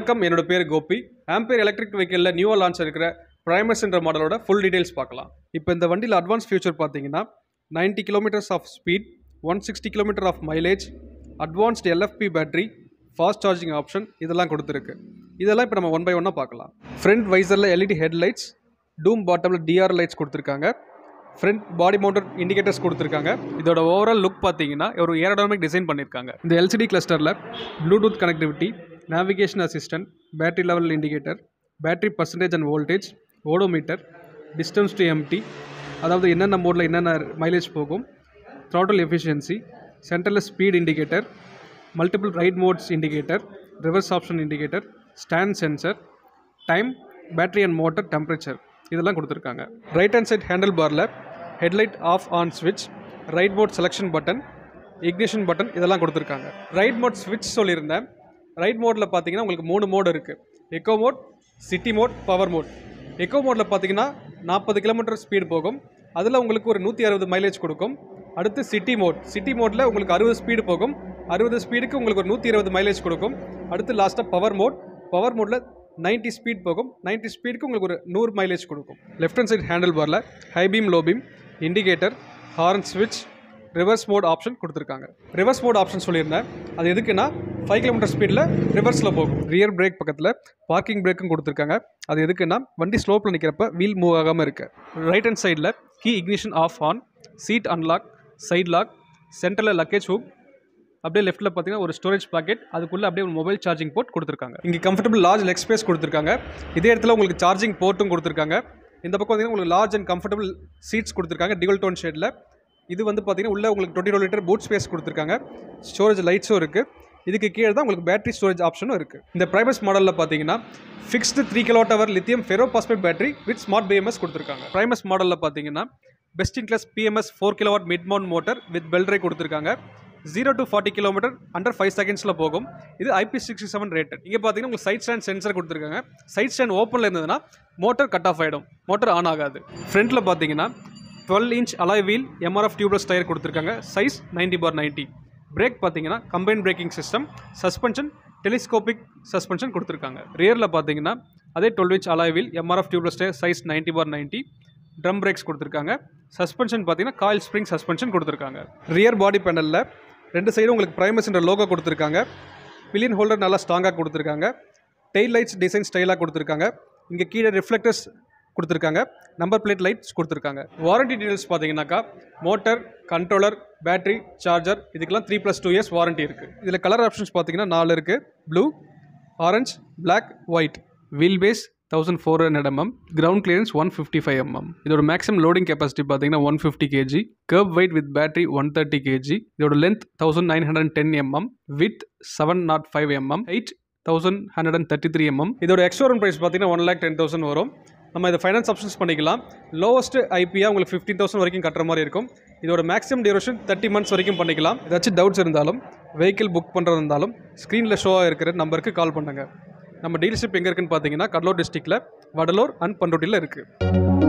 வணக்கம் என்னோட பேர் கோபி ஆம்பேர் எலக்ட்ரிக் வெஹிக்கிளில் நியூவாக லான்ச் இருக்கிற ப்ரைமஸ் என்ற மாடலோட ஃபுல் டீடைல்ஸ் பார்க்கலாம் இப்போ இந்த வண்டியில் அட்வான்ஸ் ஃபியூச்சர் பார்த்தீங்கன்னா 90 kilometres of speed one sixty kilometre of mileage advanced LFP battery fast charging option இதெல்லாம் கொடுத்துருக்கு இதெல்லாம் இப்போ நம்ம ஒன் பை ஒன்னாக பார்க்கலாம் ஃப்ரண்ட் வைசரில் எல்இடி ஹெட்லைட்ஸ் டூம் பாட்டமில் டிஆர் லைட்ஸ் கொடுத்துருக்காங்க ஃப்ரண்ட் பாடி மவுண்டட் இண்டிகேட்டர்ஸ் கொடுத்துருக்காங்க இதோட ஓவரால் லுக் பார்த்தீங்கன்னா ஒரு ஏரோடாமிக் டிசைன் பண்ணியிருக்காங்க இந்த எல்சிடி கிளஸ்டரில் Bluetooth connectivity navigation assistant battery level indicator battery percentage and voltage odometer distance to empty அதாவது என்னென்ன மோடில் என்னென்ன மைலேஜ் போகும் throttle எஃபிஷியன்சி சென்டரில் speed indicator multiple ride modes indicator reverse option indicator stand sensor time battery and motor temperature இதெல்லாம் கொடுத்துருக்காங்க right hand side handle பாரில் headlight off on ஸ்விட்ச் ride mode selection button ignition button இதெல்லாம் கொடுத்துருக்காங்க right mode ஸ்விட்ச் சொல்லியிருந்தேன் right மோடில் பார்த்தீங்கன்னா உங்களுக்கு மூணு மோடு இருக்குது eco mode city mode power mode eco மோடில் பார்த்தீங்கன்னா நாற்பது கிலோமீட்டர் ஸ்பீடு போகும் அதில் உங்களுக்கு ஒரு நூற்றி அறுபது மைலேஜ் கொடுக்கும் அடுத்து சிட்டி மோட் சிட்டி மோடில் உங்களுக்கு அறுபது ஸ்பீடு போகும் அறுபது ஸ்பீடுக்கு உங்களுக்கு ஒரு நூற்றி இருபது மைலேஜ் கொடுக்கும் அடுத்து லாஸ்ட்டாக பவர் மோட் பவர் மோடில் 90 ஸ்பீட் போகும் 90 ஸ்பீடுக்கு உங்களுக்கு ஒரு நூறு மைலேஜ் கொடுக்கும் லெஃப்ட் ஹேண்ட் சைட் ஹேண்டில் பாரில் high beam low beam indicator horn ஸ்விட்ச் ரிவர்ஸ் மோட் ஆப்ஷன் கொடுத்துருக்காங்க ரிவர்ஸ் மோட் ஆப்ஷன் சொல்லியிருந்தேன் அது எதுக்குன்னா ஃபைவ் கிலோமீட்டர் ஸ்பீடில் ரிவர்ஸில் போகும் ரியர் பிரேக் பக்கத்தில் பார்க்கிங் பிரேக்கும் கொடுத்துருக்காங்க அது எதுக்குன்னா வண்டி ஸ்லோப்பில் நிற்கிறப்ப வீல் மூவ் ஆகாமல் இருக்கு ரைட் ஹேண்ட் சைடில் key ignition off on seat unlock side lock சென்டரில் லக்கேஜ் ஹூக் அப்படியே லெஃப்ட்டில் பார்த்தீங்கன்னா ஒரு ஸ்டோரேஜ் பாக்கெட் அதுக்குள்ளே அப்படியே ஒரு மொபைல் சார்ஜிங் போர்ட் கொடுத்துருக்காங்க இங்கே கம்ஃபர்டபுள் லார்ஜ் லெக் ஸ்பேஸ் கொடுத்துருக்காங்க இதே இடத்துல உங்களுக்கு சார்ஜிங் போர்ட்டும் கொடுத்துருக்காங்க இந்த பக்கம் பார்த்தீங்கன்னா உங்களுக்கு லார்ஜ் அண்ட் கம்ஃபர்டபுள் சீட்ஸ் கொடுத்துருக்காங்க டிவல் டோன் ஷேடில் இது வந்து பார்த்தீங்கன்னா உள்ள உங்களுக்கு twenty two litre boot space கொடுத்துருக்காங்க ஸ்டோரேஜ் லைட்ஸும் இருக்குது இதுக்கு கீழே தான் உங்களுக்கு பேட்டரி ஸ்டோரேஜ் ஆப்ஷனும் இருக்குது இந்த ப்ரைமஸ் மாடலில் பார்த்தீங்கன்னா fixed three kilowatt hour lithium ferro phosphate battery with smart BMS கொடுத்துருக்காங்க ப்ரைமஸ் மாடலில் பார்த்தீங்கன்னா best in class BMS four kilowatt mid mount motor with belt drive கொடுத்துருக்காங்க zero to forty kilometre under five செகண்ட்ஸில் போகும் இது ஐபி சிக்ஸ்டி செவன் ரேட்டட் இங்கே பார்த்தீங்கன்னா உங்களுக்கு சைட் ஸ்டாண்ட் சென்சர் கொடுத்துருக்காங்க சைட் ஸ்டாண்ட் ஓப்பனில் இருந்ததுன்னா மோட்டர் கட் ஆஃப் ஆகிடும் மோட்டர் ஆன் ஆகாது ஃப்ரண்ட்டில் பார்த்தீங்கன்னா twelve inch alloy wheel MRF tubeless tyre கொடுத்துருக்காங்க சைஸ் 90 பார் 90 பிரேக் பார்த்தீங்கன்னா combine braking system suspension telescopic suspension கொடுத்துருக்காங்க ரியரில் பார்த்தீங்கன்னா அதே twelve inch alloy wheel MRF tubeless tyre size 90 bar 90 drum brakes கொடுத்துருக்காங்க சஸ்பென்ஷன் பார்த்தீங்கன்னா காயில் ஸ்ப்ரிங் சஸ்பென்ஷன் கொடுத்துருக்காங்க rear body பேனலில் ரெண்டு சைடும் உங்களுக்கு ப்ரைமஸ்ன்ற லோகோ கொடுத்துருக்காங்க பில்லியன் ஹோல்டர் நல்லா ஸ்ட்ராங்காக கொடுத்துருக்காங்க டெயில் லைட்ஸ் டிசைன் ஸ்டைலாக கொடுத்துருக்காங்க இங்கே கீழே ரிஃப்ளெக்டர்ஸ் கொடுத்துருக்காங்க நம்பர் பிளேட் லைட்ஸ் கொடுத்துருக்காங்க வாரண்டி டீடைல்ஸ் பார்த்தீங்கன்னாக்கா மோட்டர் கண்ட்ரோலர் பேட்டரி சார்ஜர் இதுக்கெல்லாம் three plus two years warranty இருக்குது இதில் கலர் ஆப்ஷன்ஸ் பார்த்தீங்கன்னா நாலு இருக்குது blue orange black white wheel base thousand four hundred MM ground clearance one fifty five MM இதோட maximum loading capacity பார்த்தீங்கன்னா one fifty KG kerb weight with battery one thirty KG இதோட length thousand nine hundred ten MM with seven naught five MM height thousand hundred and thirty three MM இதோட ex showroom price பார்த்தீங்கன்னா one lakh ten thousand வரும் நம்ம இதை finance options பண்ணிக்கலாம் lowest ஐபியாக உங்களுக்கு fifteen thousand வரைக்கும் கட்டுற மாதிரி இருக்கும் இதோட மேக்ஸிமம் டியூரேஷன் தேர்ட்டி மந்த்ஸ் வரைக்கும் பண்ணிக்கலாம் ஏதாச்சும் டவுட்ஸ் இருந்தாலும் வெஹிக்கிள் புக் பண்ணுறது இருந்தாலும் ஸ்க்ரீனில் ஷோவாக இருக்கிற நம்பருக்கு கால் பண்ணுங்கள் நம்ம டீலர்ஷிப் எங்கே இருக்குன்னு பார்த்தீங்கன்னா கடலூர் டிஸ்ட்ரிக்டில் வடலூர் அண்ட் பண்ருட்டியில் இருக்குது